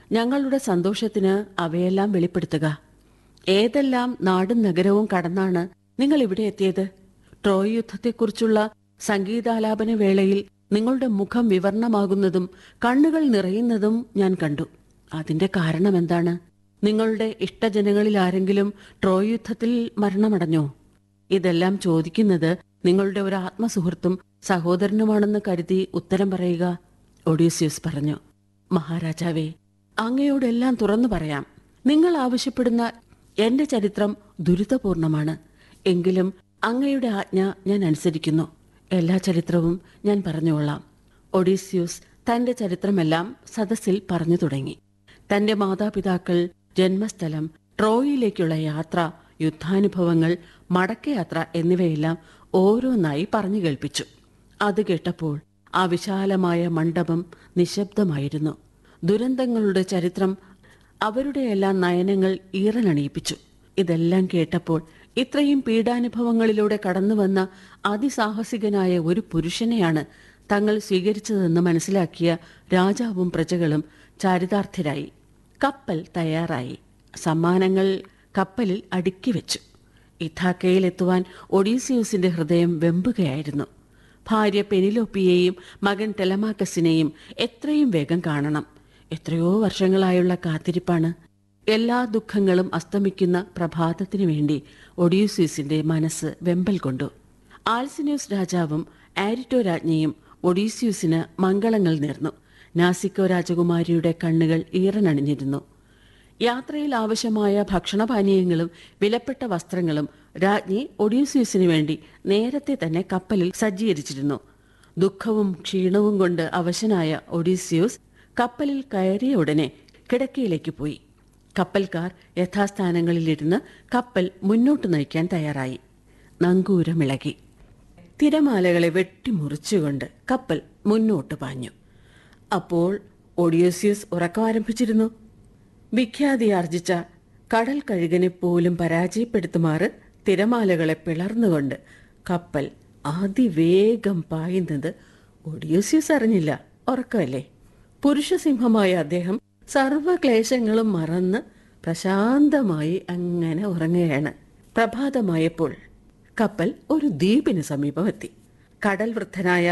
ഞങ്ങളുടെ സന്തോഷത്തിന് അവയെല്ലാം വെളിപ്പെടുത്തുക ഏതെല്ലാം നാടും നഗരവും കടന്നാണ് നിങ്ങൾ ഇവിടെ എത്തിയത് ട്രോയ് യുദ്ധത്തെക്കുറിച്ചുള്ള സംഗീതാലാപന വേളയിൽ നിങ്ങളുടെ മുഖം വിവർണമാകുന്നതും കണ്ണുകൾ നിറയുന്നതും ഞാൻ കണ്ടു അതിന്റെ കാരണം എന്താണ് നിങ്ങളുടെ ഇഷ്ടജനങ്ങളിൽ ആരെങ്കിലും ട്രോയ് യുദ്ധത്തിൽ മരണമടഞ്ഞോ ഇതെല്ലാം ചോദിക്കുന്നത് നിങ്ങളുടെ ഒരു ആത്മസുഹൃത്തും സഹോദരനുമാണെന്ന് കരുതി ഉത്തരം പറയുക ഒഡീസ്യൂസ് പറഞ്ഞു മഹാരാജാവേ അങ്ങയോടെല്ലാം തുറന്നു പറയാം നിങ്ങൾ ആവശ്യപ്പെടുന്ന എന്റെ ചരിത്രം ദുരിതപൂർണമാണ് എങ്കിലും അങ്ങയുടെ ആജ്ഞ ഞാൻ അനുസരിക്കുന്നു എല്ലാ ചരിത്രവും ഞാൻ പറഞ്ഞുകൊള്ളാം ഒഡീസ്യൂസ് തന്റെ ചരിത്രമെല്ലാം സദസ്സിൽ പറഞ്ഞു തുടങ്ങി തന്റെ മാതാപിതാക്കൾ ജന്മസ്ഥലം ട്രോയിലേക്കുള്ള യാത്ര യുദ്ധാനുഭവങ്ങൾ മടക്കയാത്ര എന്നിവയെല്ലാം ഓരോന്നായി പറഞ്ഞു കേൾപ്പിച്ചു അത് കേട്ടപ്പോൾ ആ വിശാലമായ മണ്ഡപം നിശബ്ദമായിരുന്നു ദുരന്തങ്ങളുടെ ചരിത്രം അവരുടെയെല്ലാം നയനങ്ങൾ ഈറനണിയിപ്പിച്ചു ഇതെല്ലാം കേട്ടപ്പോൾ ഇത്രയും പീഡാനുഭവങ്ങളിലൂടെ കടന്നുവന്ന അതിസാഹസികനായ ഒരു പുരുഷനെയാണ് തങ്ങൾ സ്വീകരിച്ചതെന്ന് മനസ്സിലാക്കിയ രാജാവും പ്രജകളും ചാരിതാർത്ഥരായി കപ്പൽ തയ്യാറായി സമ്മാനങ്ങൾ കപ്പലിൽ അടുക്കി വെച്ചു ഇഥാക്കയിലെത്തുവാൻ ഒഡീസിയൂസിന്റെ ഹൃദയം വെമ്പുകയായിരുന്നു ഭാര്യ പെനിലോപ്പിയെയും മകൻ ടെലമാക്കസിനെയും എത്രയും വേഗം കാണണം എത്രയോ വർഷങ്ങളായുള്ള കാത്തിരിപ്പാണ് എല്ലാ ദുഃഖങ്ങളും അസ്തമിക്കുന്ന പ്രഭാതത്തിനു വേണ്ടി ഒഡീസ്യൂസിന്റെ മനസ്സ് വെമ്പൽ കൊണ്ടു ആൽസിന്യൂസ് രാജാവും ആരിറ്റോ രാജ്ഞിയും ഒഡീസ്യൂസിന് മംഗളങ്ങൾ നേർന്നു നാസിക്കോ രാജകുമാരിയുടെ കണ്ണുകൾ ഈറനണിഞ്ഞിരുന്നു യാത്രയിൽ ആവശ്യമായ ഭക്ഷണപാനീയങ്ങളും വിലപ്പെട്ട വസ്ത്രങ്ങളും രാജ്ഞി ഒഡീസ്യൂസിന് വേണ്ടി നേരത്തെ തന്നെ കപ്പലിൽ സജ്ജീകരിച്ചിരുന്നു ദുഃഖവും ക്ഷീണവും കൊണ്ട് അവശനായ ഒഡീസ്യൂസ് കപ്പലിൽ കയറിയ ഉടനെ കിടക്കയിലേക്ക് പോയി കപ്പൽക്കാർ യഥാസ്ഥാനങ്ങളിലിരുന്ന് കപ്പൽ മുന്നോട്ട് നയിക്കാൻ തയ്യാറായി നങ്കൂരമിളകി തിരമാലകളെ വെട്ടിമുറിച്ചുകൊണ്ട് കപ്പൽ മുന്നോട്ട് പാഞ്ഞു അപ്പോൾ ഒഡിയോസ്യൂസ് ഉറക്കമാരംഭിച്ചിരുന്നു വിഖ്യാതിയാർജിച്ച കടൽ കഴുകനെ പോലും പരാജയപ്പെടുത്തുമാറ് തിരമാലകളെ പിളർന്നുകൊണ്ട് കപ്പൽ അതിവേഗം പായുന്നത് ഒഡിയോസ്യൂസ് അറിഞ്ഞില്ല ഉറക്കമല്ലേ പുരുഷസിംഹമായ അദ്ദേഹം സർവക്ലേശങ്ങളും മറന്ന് പ്രശാന്തമായി അങ്ങനെ ഉറങ്ങുകയാണ് പ്രഭാതമായപ്പോൾ കപ്പൽ ഒരു ദ്വീപിന് സമീപമെത്തി കടൽ വൃദ്ധനായ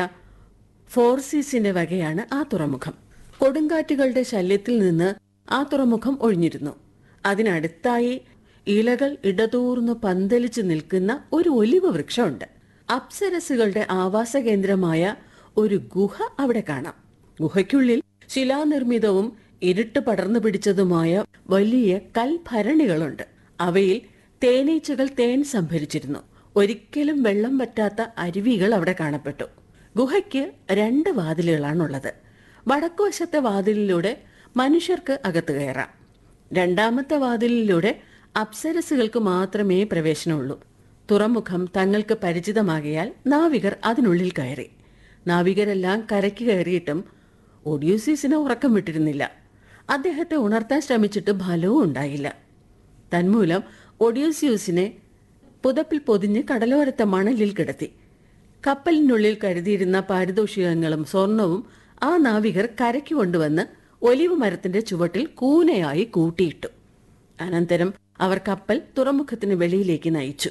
ഫോർസീസിന്റെ വകയാണ് ആ തുറമുഖം കൊടുങ്കാറ്റുകളുടെ ശല്യത്തിൽ നിന്ന് ആ തുറമുഖം ഒഴിഞ്ഞിരുന്നു അതിനടുത്തായി ഇലകൾ ഇടതൂർന്ന് പന്തലിച്ചു നിൽക്കുന്ന ഒരു ഒലിവ് വൃക്ഷമുണ്ട് അപ്സരസുകളുടെ ആവാസ കേന്ദ്രമായ ഒരു ഗുഹ അവിടെ കാണാം ഗുഹയ്ക്കുള്ളിൽ ശിലാനിർമ്മിതവും ഇരുട്ട് പടർന്നു പിടിച്ചതുമായ വലിയ കൽഭരണികളുണ്ട് അവയിൽ തേനീച്ചകൾ തേൻ സംഭരിച്ചിരുന്നു ഒരിക്കലും വെള്ളം പറ്റാത്ത അരുവികൾ അവിടെ കാണപ്പെട്ടു ഗുഹയ്ക്ക് രണ്ട് വാതിലുകളാണുള്ളത് വടക്കുവശത്തെ വാതിലിലൂടെ മനുഷ്യർക്ക് അകത്ത് കയറാം രണ്ടാമത്തെ വാതിലിലൂടെ അപ്സരസുകൾക്ക് മാത്രമേ പ്രവേശനമുള്ളൂ തുറമുഖം തങ്ങൾക്ക് പരിചിതമാകിയാൽ നാവികർ അതിനുള്ളിൽ കയറി നാവികരെല്ലാം കരയ്ക്ക് കയറിയിട്ടും ഒഡ്യൂസീസിനെ ഉറക്കം വിട്ടിരുന്നില്ല അദ്ദേഹത്തെ ഉണർത്താൻ ശ്രമിച്ചിട്ട് ഫലവും ഉണ്ടായില്ല തന്മൂലം ഒഡ്യൂസ്യൂസിനെ പുതപ്പിൽ പൊതിഞ്ഞ് കടലോരത്തെ മണലിൽ കിടത്തി കപ്പലിനുള്ളിൽ കരുതിയിരുന്ന പാരിതോഷികങ്ങളും സ്വർണവും ആ നാവികർ കരയ്ക്ക് കൊണ്ടുവന്ന് ഒലിവ് മരത്തിന്റെ ചുവട്ടിൽ കൂനയായി കൂട്ടിയിട്ടു അനന്തരം അവർ കപ്പൽ തുറമുഖത്തിന് വെളിയിലേക്ക് നയിച്ചു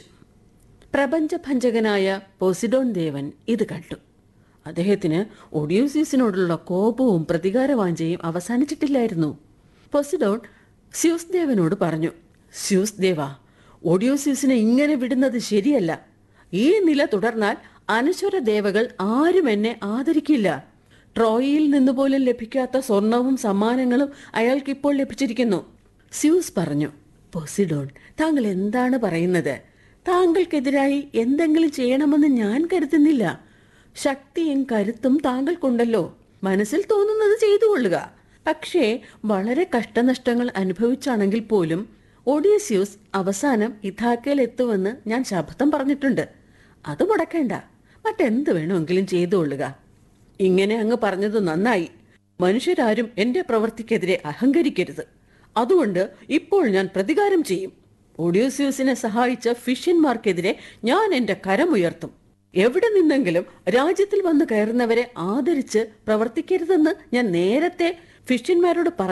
പ്രപഞ്ചഭഞ്ചകനായ പോസിഡോൺ ദേവൻ ഇത് കണ്ടു അദ്ദേഹത്തിന് ഒഡിയോസിസിനോടുള്ള കോപവും പ്രതികാരവാഞ്ചയും അവസാനിച്ചിട്ടില്ലായിരുന്നു പൊസിഡോൺ സ്യൂസ് ദേവനോട് പറഞ്ഞു സ്യൂസ് ദേവ ഒഡിയോസിസിനെ ഇങ്ങനെ വിടുന്നത് ശരിയല്ല ഈ നില തുടർന്നാൽ അനശ്വര ദേവകൾ ആരും എന്നെ ആദരിക്കില്ല ട്രോയിയിൽ നിന്ന് പോലും ലഭിക്കാത്ത സ്വർണവും സമ്മാനങ്ങളും അയാൾക്കിപ്പോൾ ലഭിച്ചിരിക്കുന്നു സ്യൂസ് പറഞ്ഞു പൊസിഡോൺ താങ്കൾ എന്താണ് പറയുന്നത് താങ്കൾക്കെതിരായി എന്തെങ്കിലും ചെയ്യണമെന്ന് ഞാൻ കരുതുന്നില്ല ശക്തിയും കരുത്തും താങ്കൾക്കുണ്ടല്ലോ മനസ്സിൽ തോന്നുന്നത് ചെയ്തു കൊള്ളുക പക്ഷേ വളരെ കഷ്ടനഷ്ടങ്ങൾ അനുഭവിച്ചാണെങ്കിൽ പോലും ഒഡീസ്യൂസ് അവസാനം ഇഥാക്കയിൽ എത്തുമെന്ന് ഞാൻ ശപഥം പറഞ്ഞിട്ടുണ്ട് അത് മുടക്കേണ്ട മറ്റെന്ത് വേണമെങ്കിലും ചെയ്തു കൊള്ളുക ഇങ്ങനെ അങ്ങ് പറഞ്ഞത് നന്നായി മനുഷ്യരാരും എന്റെ പ്രവൃത്തിക്കെതിരെ അഹങ്കരിക്കരുത് അതുകൊണ്ട് ഇപ്പോൾ ഞാൻ പ്രതികാരം ചെയ്യും ഒഡ്യൂസ്യൂസിനെ സഹായിച്ച ഫിഷ്യന്മാർക്കെതിരെ ഞാൻ എന്റെ കരമുയർത്തും എവിടെ നിന്നെങ്കിലും രാജ്യത്തിൽ വന്ന് കയറുന്നവരെ ആദരിച്ച് പ്രവർത്തിക്കരുതെന്ന് ഞാൻ നേരത്തെ ഫിഷ്യന്മാരോട് പറഞ്ഞു